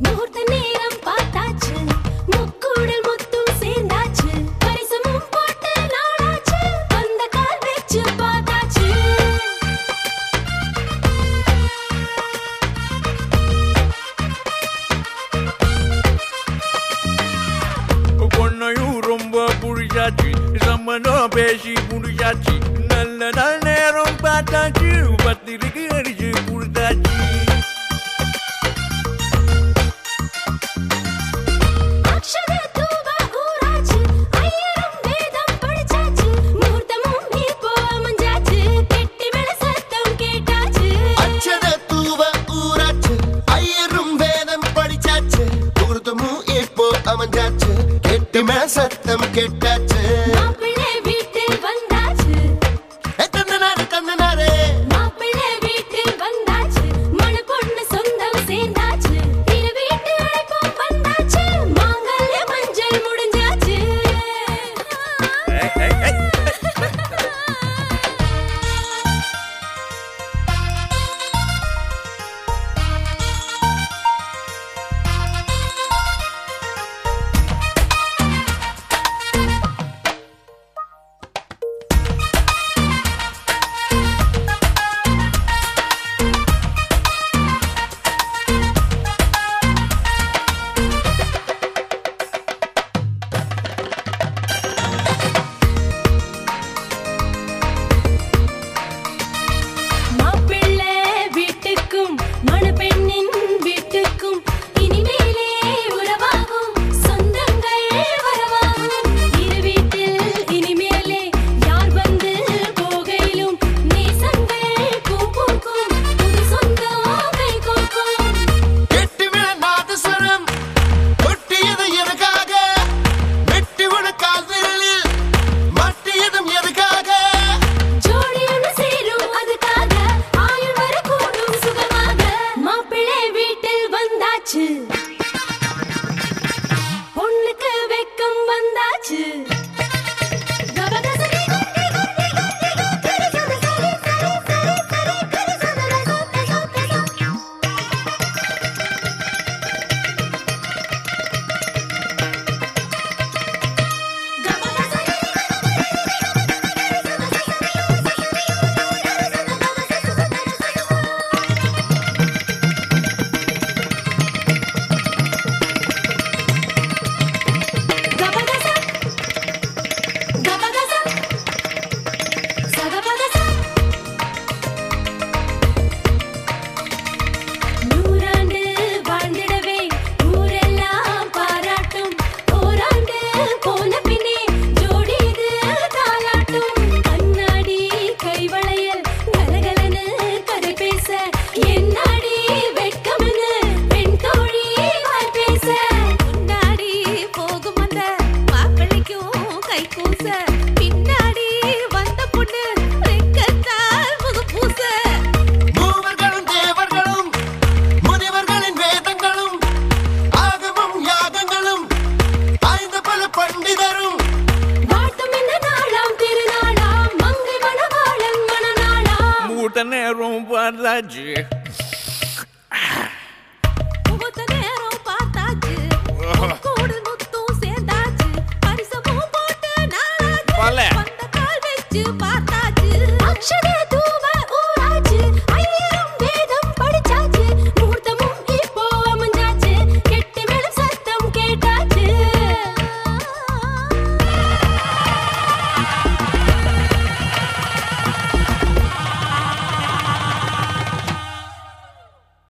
முகூர்த்த நேரம் பார்த்தாச்சு முக்கூடல் முத்தும் சேர்ந்தாச்சு பரிசமும் போட்டு நாளாச்சு வந்த கால் வச்சு பார்த்தாச்சு பொண்ணையும் ரொம்ப புடிச்சாச்சு சம்மந்தம் பேசி புடிச்சாச்சு நல்ல நாள் நேரம் பார்த்தாச்சு பத்திரிக்கை அடிச்சு கொடுத்தாச்சு அக்ஷர தூப ஊராச்சு ஐயரும் வேதம் படிச்சாச்சு முகூர்த்தமும் இப்போ அமைஞ்சாச்சு கெட்டி மேல சத்தம் கேட்டாச்சு அச்சத தூவ ஊராச்சு ஐயரும் வேதம் படிச்சாச்சு முகூர்த்தமும் இப்போ அமைஞ்சாச்சு கெட்டுமே சத்தம் கேட்டாச்சு மாப்பிள்ளை வீட்டில் வந்தாச்சு ஏ, தந்தனாரு தந்தனாரே மாப்பிள்ளை வீட்டில் வந்தாச்சு மண பொண்ணு சொந்தம் சேர்ந்தாச்சு இரு வீட்டு அழைப்பும் வந்தாச்சு மாங்கல்ய மஞ்சள் முடிஞ்சாச்சு ஏய், ஏய், ஏய். மாப்பிள்ளை வீட்டுக்கும் மணப்பெண்ணின் வீட்டுக்கும் இனிமேலே உறவாகும் சொந்தங்கள் வரவாகும் இரு வீட்டில் இனிமேலே யார் வந்து போகையிலும் நேசங்கள் பூ பூக்கும் புது சொந்தம் கை கோக்கும் கெட்டுமே நாதஸ்வரம் கொட்டியது எதுக்காக வெட்டி விட கால் விரலில் மாட்டியதும் எதுக்காக ஜோடி ஒன்று சேரும் அதுக்காக ஆயுள் வரக்கூடும் சுகமாக மாப்பிள்ளை வீட்டில் வந்தாச்சு பொண்ணுக்கு வெக்கம் வந்தாச்சு கபகசரி குட்டி குட்டி குட்டி குட்டி சரி சரி சரி சரி சரி கரி சதர சொத்த சொத்த சொத்த. கபகசரி கபகச கபகச சகபகச நூறாண்டு வாழ்ந்திடவே ஊரெல்லாம் பாராட்டும் ஓராண்டு போன பின்னே ஜோடி இது தாலாட்டும் கண்ணாடி கைவளையல் கலகலன்னு கதை பேச என்னாடி வெட்கம்னு பெண் தோழி வாய் பேச முன்னாடி போகும் அந்த மாப்பிள்ளைக்கும் கை கூச பின்னாடி வந்த பொண்ணு வெக்கத்தால் முகம் பூச மூவர்களும் தேவர்களும் முனிவர்களின் வேதங்களும் ஆகமும் யாகங்களும் ஆய்ந்த பல பண்டிதரும் வாழ்த்தும் இந்த நாளாம் திருநாளாம் மங்கை மணவாளன் மணநாளாம் முகூர்த்த நேரம் பார்த்தாச்சு முகூர்த்த நேரம் பார்த்தாச்சு கூடு முத்தும் சேர்ந்தாச்சு பரிசமும் போட்டு நாளாச்சு பல. வந்த கால் வச்சு பார்த்தாச்சு